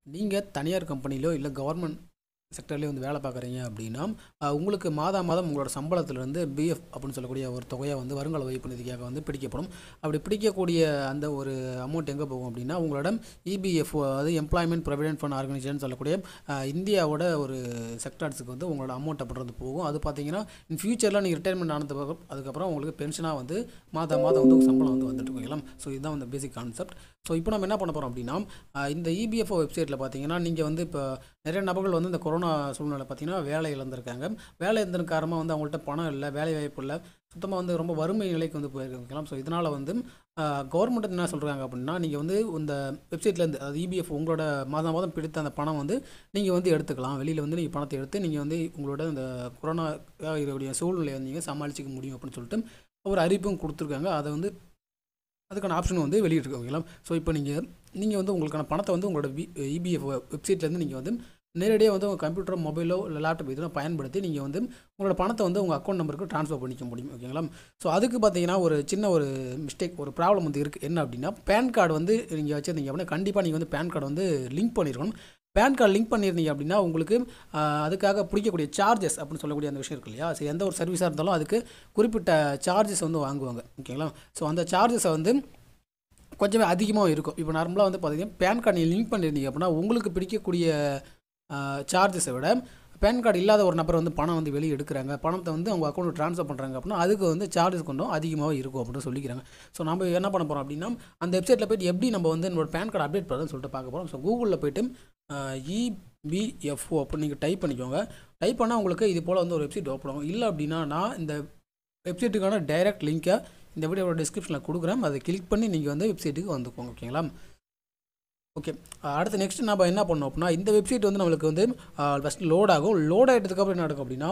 நீங்கள் தனியார் கம்பெனிலோ இல்லை கவர்மெண்ட் செக்டர்லேயே வந்து வேலை பார்க்குறீங்க அப்படின்னா அஹ், உங்களுக்கு மாதா மாதம் உங்களோட சம்பளத்திலேருந்து பிஎஃப் அப்படின்னு சொல்லக்கூடிய ஒரு தொகையை வந்து வருங்கால வைப்பு நிதிக்காக வந்து பிடிக்கப்படும் அப்படி பிடிக்கக்கூடிய அந்த ஒரு அமௌண்ட் எங்கே போகும் அப்படின்னா உங்களோட இபிஎஃப் அதாவது எம்ப்ளாய்மெண்ட் ப்ரொவிடென்ட் ஃபண்ட் ஆர்கனைசேஷன் சொல்லக்கூடிய அஹ், இந்தியாவோட ஒரு செக்டார்ஸுக்கு வந்து உங்களோட அமௌண்ட் அப்படின்றது போகும் அது பார்த்தீங்கன்னா இன் ஃபியூச்சரில் நீங்கள் ரிட்டைர்மெண்ட் ஆனதுக்கு அப்புறம் அதுக்கப்புறம் உங்களுக்கு பென்ஷனாக வந்து மாதம் மாதம் வந்து உங்க சம்பளம் வந்து வந்துட்டு இருக்கலாம் ஸோ இதுதான் வந்து பேசிக் கான்செப்ட் ஸோ இப்போ நம்ம என்ன பண்ண போகிறோம் அப்படின்னா அஹ், இந்த இபிஎஃப்ஓ வெப்சைட்டில் பார்த்தீங்கன்னா நீங்கள் வந்து இப்போ நிறைய நபர்கள் வந்து இந்த கொரோனா சூழ்நிலை பார்த்தீங்கன்னா வேலை இழந்திருக்காங்க வேலை இழந்ததன் காரணமாக வந்து அவங்கள்ட்ட பணம் இல்லை வேலை வாய்ப்பு இல்லை சுத்தமாக வந்து ரொம்ப வறுமை நிலைக்கு வந்து போயிருக்கலாம் ஸோ இதனால் வந்து கவர்மெண்ட் என்ன சொல்கிறாங்க அப்படின்னா நீங்கள் வந்து இந்த வெப்சைட்லேருந்து அதாவது இபிஎஃப் உங்களோட மாதம் மாதம் பிடித்த அந்த பணம் வந்து நீங்கள் வந்து எடுத்துக்கலாம் வெளியில் வந்து நீங்கள் பணத்தை எடுத்து நீங்கள் வந்து உங்களோட இந்த கொரோனா இருக்கக்கூடிய சூழ்நிலையை வந்து நீங்கள் சமாளிச்சிக்க முடியும் அப்படின்னு சொல்லிட்டு ஒரு அறிவிப்பும் கொடுத்துருக்காங்க அதை வந்து அதுக்கான ஆப்ஷன் வந்து வெளியிட்டிருக்காங்க ஓகேங்களா ஸோ இப்போ நீங்கள் நீங்கள் வந்து உங்களுக்கான பணத்தை வந்து உங்களோட வி இபிஎஃப் வெப்சைட்லேருந்து நீங்கள் வந்து நேரடியாக வந்து உங்கள் கம்ப்யூட்டரோ மொபைலோ இல்லை லேப்டாப் இதெல்லாம் பயன்படுத்தி நீங்கள் வந்து உங்களோட பணத்தை வந்து உங்கள் அக்கௌண்ட் நம்பருக்கு ட்ரான்ஸ்ஃபர் பண்ணிக்க முடியும் ஓகேங்களா ஸோ அதுக்கு பார்த்தீங்கன்னா ஒரு சின்ன ஒரு மிஸ்டேக் ஒரு ப்ராப்ளம் வந்து இருக்குது என்ன அப்படின்னா பேன் கார்டு வந்து நீங்கள் வச்சுருந்தீங்க அப்படின்னா கண்டிப்பாக நீங்கள் வந்து பேன் கார்டு வந்து லிங்க் பண்ணியிருக்கணும் பேன் கார்டு லிங்க் பண்ணியிருந்தீங்க அப்படின்னா உங்களுக்கு ஆஹ், அதுக்காக பிடிக்கக்கூடிய சார்ஜஸ் அப்படின்னு சொல்லக்கூடிய அந்த விஷயம் இருக்கு இல்லையா ஸோ எந்த ஒரு சர்வீஸாக இருந்தாலும் அதுக்கு குறிப்பிட்ட சார்ஜஸ் வந்து வாங்குவாங்க ஓகேங்களா ஸோ அந்த சார்ஜஸை வந்து கொஞ்சமே அதிகமாக இருக்கும் இப்போ நார்மலாக வந்து பார்த்தீங்கன்னா பேன் கார்டு நீங்கள் லிங்க் பண்ணியிருந்தீங்க அப்படின்னா உங்களுக்கு பிடிக்கக்கூடிய சார்ஜஸை விட பேன் கார்டு இல்லாத ஒரு நபர் வந்து பணம் வந்து வெளியே எடுக்கிறாங்க பணத்தை வந்து அவங்க அக்கௌண்ட்டு ட்ரான்ஸ்ஃபர் பண்ணுறாங்க அப்படின்னா அதுக்கு வந்து சார்ஜஸ் கொஞ்சம் அதிகமாக இருக்கும் அப்படின்னு சொல்லிக்கிறாங்க ஸோ நம்ம என்ன பண்ண போகிறோம் அப்படின்னா அந்த வெப்சைட்டில் போயிட்டு எப்படி நம்ம வந்து என்னோட பேன் கார்டு அப்டேட் பண்ணுறதுன்னு சொல்லிட்டு பார்க்க போகிறோம் ஸோ கூகுளில் போயிட்டு இபிஎஃப்ஓ அப்படின்னு நீங்கள் டைப் பண்ணிக்கோங்க டைப் பண்ணால் உங்களுக்கு இது போல் வந்து ஒரு வெப்சைட் ஓப்பன் ஆகும் இல்லை அப்படின்னா நான் இந்த வெப்சைட்டுக்கான டைரக்ட் லிங்க்கை இந்த வீடியோட டிஸ்கிரிப்ஷனில் கொடுக்குறேன் அதை கிளிக் பண்ணி நீங்கள் வந்து வெப்சைட்டுக்கு வந்துக்கோங்க ஓகேங்களா ஓகே அடுத்து நெக்ஸ்ட் நம்ம என்ன பண்ணோம் அப்படின்னா இந்த வெப்சைட் வந்து நம்மளுக்கு வந்து ஃபஸ்ட் லோட் ஆகும் லோட் ஆகிட்டதுக்கப்புறம் என்ன நடக்கும் அப்படின்னா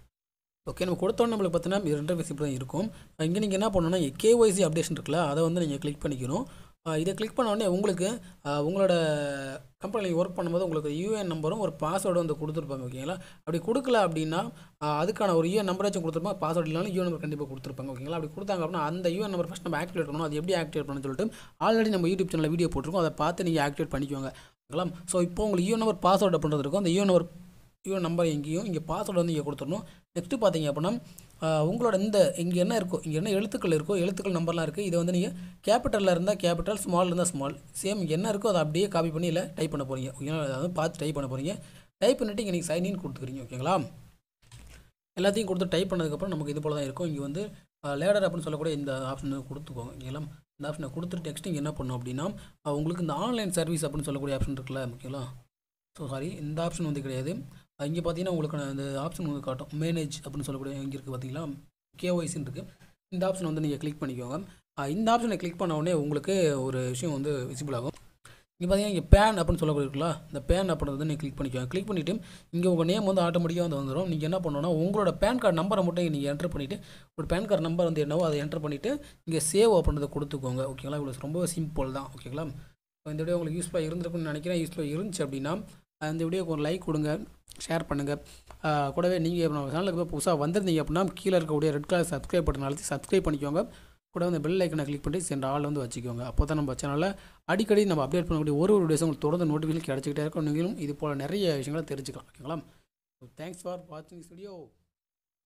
ஓகே நம்ம கொடுத்தோன்னே நம்மளுக்கு பார்த்தீங்கன்னா ரெண்டு விசிட் தான் இருக்கும் இங்கே நீங்கள் என்ன பண்ணணும்னா கேஒய்சி அப்டேஷன் இருக்குல்ல அதை வந்து நீங்கள் கிளிக் பண்ணிக்கணும் அஹ் இதை கிளிக் பண்ண உடனே உங்களுக்கு அஹ் உங்களோட கம்பெனியில் ஒர்க் பண்ணும்போது உங்களுக்கு யூஏஎன் நம்பரும் ஒரு பாஸ்வேர்டும் வந்து கொடுத்துருப்பாங்க ஓகேங்களா அப்படி கொடுக்கல அப்படின்னா அஹ் அதுக்கான ஒரு யூஎன் நம்பராச்சும் கொடுத்துருப்பாங்க பாஸ்வேர்டு இல்லைனாலும் யூஎன் நம்பர் கண்டிப்பாக கொடுத்துருப்பாங்க ஓகேங்களா அப்படி கொடுத்தாங்க அப்படின்னா அந்த யூஎன் நம்பர் ஃபஸ்ட் நம்ம ஆக்டிவேட் பண்ணணும் அது எப்படி ஆக்டிவேட் பண்ணணும்னு சொல்லிட்டு ஆல்ரெடி நம்ம யூடியூப் சேனலில் வீடியோ போட்டிருக்கோம் அதை பார்த்து நீங்கள் ஆக்டிவேட் பண்ணிக்கோங்க ஓகேங்களா ஸோ இப்போ உங்களுக்கு யூஎன் நம்பர் பாஸ்வேர்டு பண்ணுறது இருக்கும் அந்த யூஎன் நம்பர் யூஎன் நம்பர் எங்கேயும் இங்கே பாஸ்வேர்டு வந்து இங்கே கொடுத்துடணும் நெக்ஸ்ட்டு பார்த்தீங்க அப்படின்னா ஆஹ் உங்களோட இந்த இங்கே என்ன இருக்கோ இங்கே என்ன எழுத்துக்கள் இருக்கோ எழுத்துக்கள் நம்பர்லாம் இருக்குது இதை வந்து நீங்கள் கேபிட்டலில் இருந்தால் கேபிட்டல் ஸ்மால் இருந்தால் ஸ்மால் சேம் என்ன இருக்கோ அதை அப்படியே காப்பி பண்ணி இல்லை டைப் பண்ண போகிறீங்க ஓகேங்களா அதாவது பார்த்து டைப் பண்ண போகிறீங்க டைப் பண்ணிவிட்டு இங்கே நீங்கள் சைன் இன் கொடுத்துக்கிறீங்க ஓகேங்களா எல்லாத்தையும் கொடுத்து டைப் பண்ணதுக்கப்புறம் நமக்கு இது போல தான் இருக்கும் இங்கே வந்து லேடர் அப்படின்னு சொல்லக்கூடிய இந்த ஆப்ஷன் கொடுத்துக்கோங்க ஓகேங்களா இந்த ஆப்ஷனை கொடுத்துட்டு நெக்ஸ்ட் இங்கே என்ன பண்ணும் அப்படின்னா அஹ் உங்களுக்கு இந்த ஆன்லைன் சர்வீஸ் அப்படின்னு சொல்லக்கூடிய ஆப்ஷன் இருக்குல்ல ஓகேங்களா ஸோ சாரி இந்த ஆப்ஷன் வந்து கிடையாது இங்கே பார்த்தீங்கன்னா உங்களுக்கு இந்த ஆப்ஷன் வந்து காட்டும் மேனேஜ் அப்படின்னு சொல்லக்கூடிய இங்கே இருக்குது பார்த்தீங்களா கேஒய்சின்னு இருக்குது இந்த ஆப்ஷன் வந்து நீங்கள் கிளிக் பண்ணிக்கோங்க அஹ் இந்த ஆப்ஷனை கிளிக் பண்ண உடனே உங்களுக்கு ஒரு விஷயம் வந்து விசிபிள் ஆகும் இங்கே பார்த்தீங்கன்னா இங்கே பேன் அப்படின்னு சொல்லக்கூடிய இருக்குல்ல இந்த பேன் அப்படின்றத நீங்கள் கிளிக் பண்ணிக்கோங்க கிளிக் பண்ணிவிட்டு இங்கே உங்கள் நேம் வந்து ஆட்டோமேட்டிக்காக வந்து வந்துடும் நீங்கள் என்ன பண்ணணும்னா உங்களோட பேன் கார்டு நம்பரை மட்டும் நீங்கள் என்டர் பண்ணிவிட்டு ஒரு பேன் கார்டு நம்பர் வந்து என்னவோ அதை என்டர் பண்ணிவிட்டு இங்கே சேவ் அப்படின்றத கொடுத்துக்கோங்க ஓகேங்களா இவ்வளோ ரொம்ப சிம்பிள் தான் ஓகேங்களா ஸோ இந்த வீடியோ உங்களுக்கு யூஸ்ஃபுல்லாக இருந்திருக்கும்னு நினைக்கிறேன் யூஸ்ஃபுல்லாக இருந்துச்சு அப்படின்னா அஹ் இந்த வீடியோக்கு ஒரு லைக் கொடுங்க ஷேர் பண்ணுங்கள் கூடவே நீங்கள் நம்ம சேனலுக்கு போய் புதுசாக வந்திருந்தீங்க அப்படின்னா கீழே இருக்கக்கூடிய ரெட் கலர் சப்ஸ்கிரைப் பட்டன் அழுத்தி சப்ஸ்கிரைப் பண்ணிக்கோங்க கூட வந்து பெல் ஐக்கனை கிளிக் பண்ணி சென்ற ஆள் வந்து வச்சுக்கோங்க அப்போ தான் நம்ம சேனலில் அடிக்கடி நம்ம அப்டேட் பண்ணக்கூடிய ஒரு ஒரு வீடியோஸ் உங்களுக்கு தொடர்ந்து நோட்டிஃபிகேஷன் கிடச்சிக்கிட்டே இருக்கும் நீங்களும் இது போல் நிறைய விஷயங்களை தெரிஞ்சுக்கலாம் ஓகேங்களா தேங்க்ஸ் ஃபார் வாட்சிங் வீடியோ